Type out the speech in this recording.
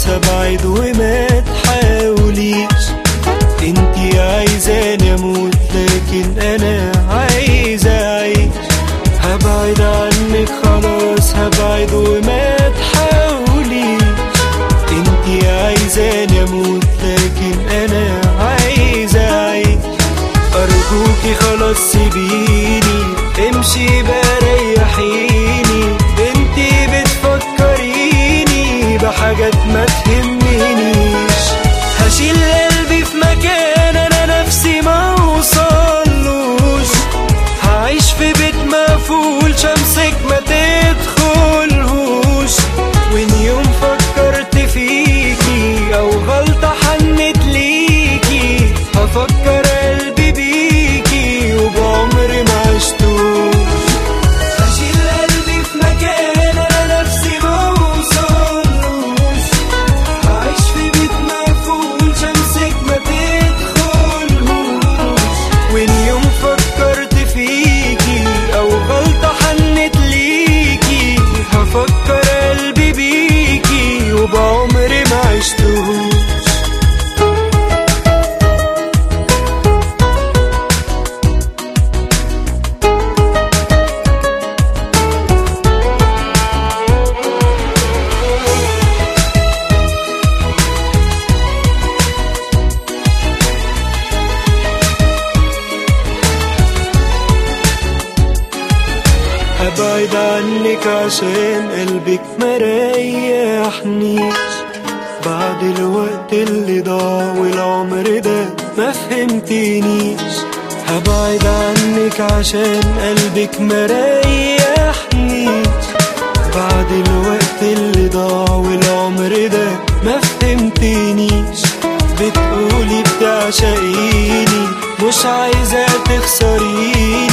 ابعد وما تحاوليش انتي عايزاني اموت لكن انا عايز اعيش هبعد عنك خلاص هبعد وما تحاوليش انتي عايزاني اموت لكن انا عايز اعيش ارجوكي خلاص سيبيني امشي بريحيني انتي بتفكريني بحاجات ما تهمنيش هشيل قلبي في مكان انا نفسي ما اوصلوش هعيش في بيت مقفول شمسك ما تدخلهوش وان يوم فكرت فيكي او غلطة حنت ليكي هفكر قلبي بيكي وبعمري ما عشتوش هشيل قلبي في مكان انا نفسي ما اوصلوش هعيش في بيت مقفول شمسك ما تدخلهوش وان يوم فكرت فيكي او غلطة حنت ليكي هفكر قلبي بيكي وبعمري ما عشتهوش ابعد عنك عشان قلبك مريحنيش بعد الوقت اللي ضاع والعمر ده ما فهمتنيش هبعد عنك عشان قلبك مريحنيش بعد الوقت اللي ضاع والعمر ده ما فهمتنيش بتقولي بتعشقيني مش عايزة تخسريني